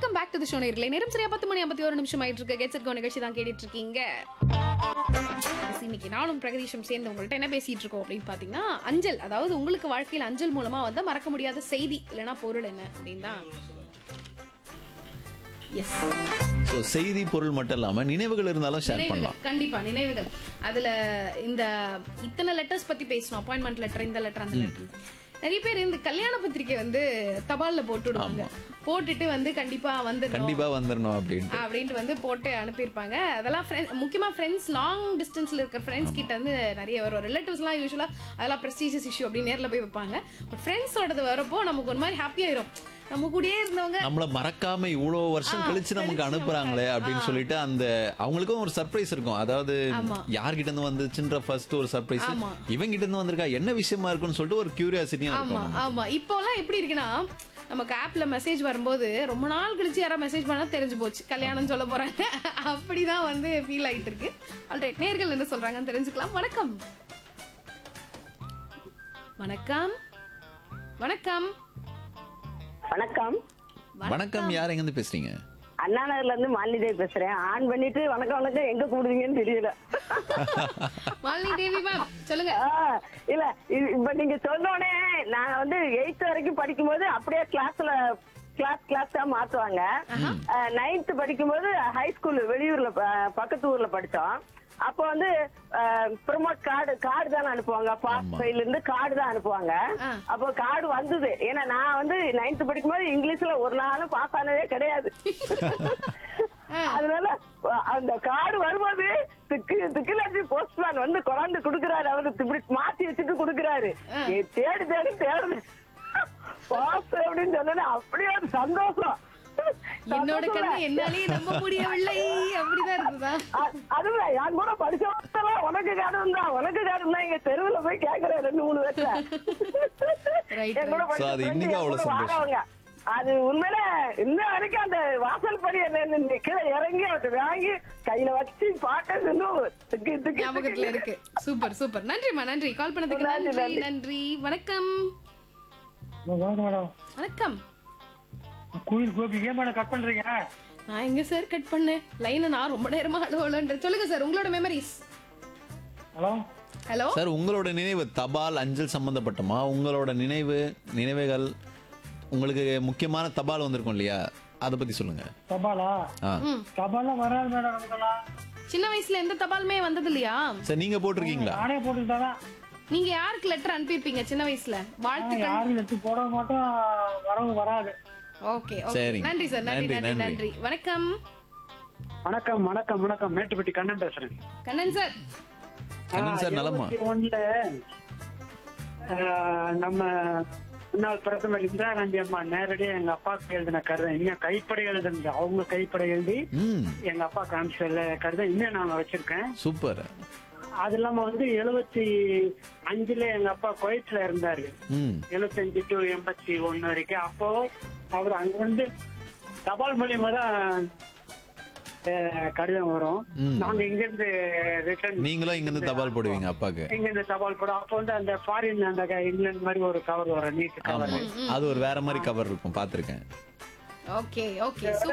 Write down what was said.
Welcome back to the show நேர்களே நேரம் சரியா பத்து மணி ஐம்பத்தி ஒரு நிமிஷம் ஆயிட்டு இருக்கு கெட்ஸ் கோ நிகழ்ச்சி தான் கேட்டுட்டு இருக்கீங்க Yes, இன்னைக்கு நானும் பிரகதீஷம் சேர்ந்து உங்கள்ட்ட என்ன பேசிட்டு இருக்கோம் அப்படின்னு பாத்தீங்கன்னா அஞ்சல் அதாவது உங்களுக்கு வாழ்க்கையில் அஞ்சல் மூலமா வந்து மறக்க முடியாத செய்தி இல்லைன்னா பொருள் என்ன அப்படின்னு தான் எஸ் ஸோ செய்தி பொருள் மட்டும் இல்லாம நினைவுகள் இருந்தாலும் ஷேர் பண்ணலாம் நினைவுகள் கண்டிப்பா நினைவுகள் அதுல இந்த இத்தனை லெட்டர்ஸ் பத்தி பேசணும் அப்பாயின்மெண்ட் லெட்டர் இந்த லெட்டர் அந்த லெட்டர் நிறைய பேர் இந்த கல்யாண பத்திரிக்கை வந்து தபால்ல போட்டு விடுவாங்க போட்டுட்டு வந்து கண்டிப்பா வந்து கண்டிப்பா வந்துடணும் அப்படின்ட்டு அப்படின்ட்டு வந்து போட்டு அனுப்பியிருப்பாங்க அதெல்லாம் friend- முக்கியமா ஃப்ரெண்ட்ஸ் லாங் டிஸ்டன்ஸ்ல இருக்கிற ஃப்ரெண்ட்ஸ் கிட்ட வந்து நிறைய வரும் ரிலேட்டிவ்ஸ்லாம் யூஸ்வலா அதெல்லாம் ப்ரெஸ்டீஜியஸ் இஷ்யூ அப்படி நேர்ல போய் வைப்பாங்க பட் ஃப்ரெண்ட்ஸோடது வரப்போ நமக்கு ஒரு மாதிரி ஹாப்பி ஆயிரும் நம்ம கூடயே இருந்தவங்க நம்மள மறக்காம இவ்வளவு வருஷம் கழிச்சு நமக்கு அனுப்புறாங்களே அப்படின்னு சொல்லிட்டு அந்த அவங்களுக்கும் ஒரு சர்ப்ரைஸ் இருக்கும் அதாவது யார்கிட்ட இருந்து வந்துச்சுன்ற ஃபர்ஸ்ட் ஒரு சர்ப்ரைஸ் ஆமா. இவங்க கிட்ட இருந்து வந்திருக்கா என்ன விஷயமா இருக்கும்னு சொல்லிட்டு ஒரு கியூரியாசிட்டியா ஆமா இருக்கும் ஆமா இப்போலாம் எப்படி இருக்குன்னா நமக்கு ஆப்ல மெசேஜ் வரும்போது ரொம்ப நாள் கழிச்சு யாராவது மெசேஜ் பண்ணா தெரிஞ்சு போச்சு கல்யாணம் சொல்ல போறாங்க அப்படிதான் வந்து ஃபீல் ஆயிட்டு இருக்கு ஆல்ரைட் நேர்கள் என்ன சொல்றாங்கன்னு தெரிஞ்சுக்கலாம் வணக்கம் வணக்கம் வணக்கம் வணக்கம் வணக்கம் யார் எங்க இருந்து பேசுறீங்க அண்ணா நகர்ல இருந்து மாலினி பேசுறேன் ஆன் பண்ணிட்டு வணக்கம் வணக்கம் எங்க கூடுவீங்கன்னு தெரியல மாலினி தேவி மேம் சொல்லுங்க ஆ, இல்ல இது- இப்ப நீங்க சொன்னோடனே நான் வந்து எயித் வரைக்கும் படிக்கும்போது அப்படியே கிளாஸ்ல கிளாஸ் கிளாஸ் தான் மாத்துவாங்க நைன்த் படிக்கும்போது ஹை ஸ்கூல் வெளியூர்ல ப- பக்கத்து ஊர்ல படிச்சோம் அப்போ வந்து ப்ரொமோட் கார்டு கார்டு தானே அனுப்புவாங்க பாஸ் ஆமா. ஃபைல இருந்து கார்டு தான் அனுப்புவாங்க ஆ. அப்போ கார்டு வந்தது ஏன்னா நான் வந்து நைன்த் படிக்கும்போது இங்கிலீஷ்ல ஒரு நாளும் பாஸ் ஆனதே கிடையாது அதனால அஹ், அந்த கார்டு வரும்போது திக்கு திக்குலாச்சி போஸ்ட்மேன் வந்து கொண்டாந்து குடுக்குறாரு அவரு இப்படி மாத்தி வச்சுட்டு குடுக்குறாரு ஏ, தேடி தேடி தேடுது பாஸ் அப்படின்னு சொன்னது அப்படியே ஒரு சந்தோஷம் என்னோட சந்தோஷம் கண்ணு இல்ல. என்னாலே நம்ப முடியவில்லை அப்படிதான் இருக்குதா அ- அதுல என் கூட படிச்சவங்க உனக்கு காரணம் தான் உனக்கு காரணம் தான் இங்க தெருவுல போய் கேக்குறேன் ரெண்டு மூணு பேர்ல Right, என் கூட right. படிச்ச So, அது friend இன்னைக்கு என் அவ்வளவு கூட சந்தோஷம். வாரவங்க. அது உண்மையில இன்ன வரைக்கும் அந்த வாசல் படி என்ன கீழே இறங்கி அவர்கிட்ட வாங்கி கையில வச்சு பாட்டு திக்கு திக்கு ஞாபகத்துல இருக்கு சூப்பர் சூப்பர் நன்றிமா நன்றி கால் பண்ணதுக்கு நன்றி, நன்றி நன்றி. நன்றி வணக்கம் வாங்க மேடம் வணக்கம் கோயில் கோபி ஏன் மேடம் கட் பண்றீங்க நான் எங்க சார் கட் பண்ணேன் லைனை நான் ரொம்ப நேரமா அலுவலன்ற சொல்லுங்க சார் உங்களோட மெமரிஸ் ஹலோ ஹலோ சார் உங்களோட நினைவு தபால் அஞ்சல் சம்பந்தப்பட்டமா உங்களோட நினைவு நினைவுகள் உங்களுக்கு முக்கியமான தபால் வந்திருக்கும் இல்லையா அதை பத்தி சொல்லுங்க தபாலா ஆ தபாலா வராது மேடம் நமக்கெல்லாம் சின்ன வயசுல எந்த தபாலுமே வந்தது இல்லையா சார் நீங்க போட்டிருக்கீங்களா நானே போட்டுக்கிட்டாதான் நீங்க யாருக்கு லெட்டர் அனுப்பியிருப்பீங்க சின்ன வயசுல வாழ்த்துக்கள் யாரும் எடுத்து போட மாட்டோம் வரவும் வராது ஓகே சரிங்க. நன்றி சார் நன்றி நன்றி, நன்றி நன்றி. நன்றி வணக்கம் வணக்கம் வணக்கம் வணக்கம் மேட்டுப்பட்டி கண்ணன் பேசுறேன் கண்ணன் சார் கண்ணன் சார் நலமா ஒண்ணுல நம்ம முன்னாள் பிரதமர் இந்திரா காந்தி அம்மா நேரடியா எங்க அப்பாவுக்கு எழுதின கருதை இன்னும் கைப்படை எழுதுனது அவங்க கைப்படை எழுதி ம் எங்க அப்பா காமிச்ச கருதை இன்னும் நான் வச்சிருக்கேன் சூப்பர் அது இல்லாம வந்து எழுபத்தி அஞ்சுல எங்க அப்பா குவைட்ல இருந்தாரு ம் எழுபத்தஞ்சு டு எண்பத்தி ஒண்ணு வரைக்கும் அப்போ அவர் அங்க வந்து தபால் மூலியமா தான் அஹ், கடிதம் வரும் ம். நாங்க இங்க இருந்து ரிட்டர்ன் நீங்களும் இங்க இருந்து தபால் போடுவீங்க அப்பாக்கு இங்க இருந்து தபால் போடும் அப்போ வந்து அந்த ஃபாரின் அந்த க- இங்கிலாந்து மாதிரி ஒரு கவர் வரும் நீட் கவர் ஆமா அது ஒரு வேற மாதிரி கவர் இருக்கும் பாத்திருக்கேன் ஓகே ஓகே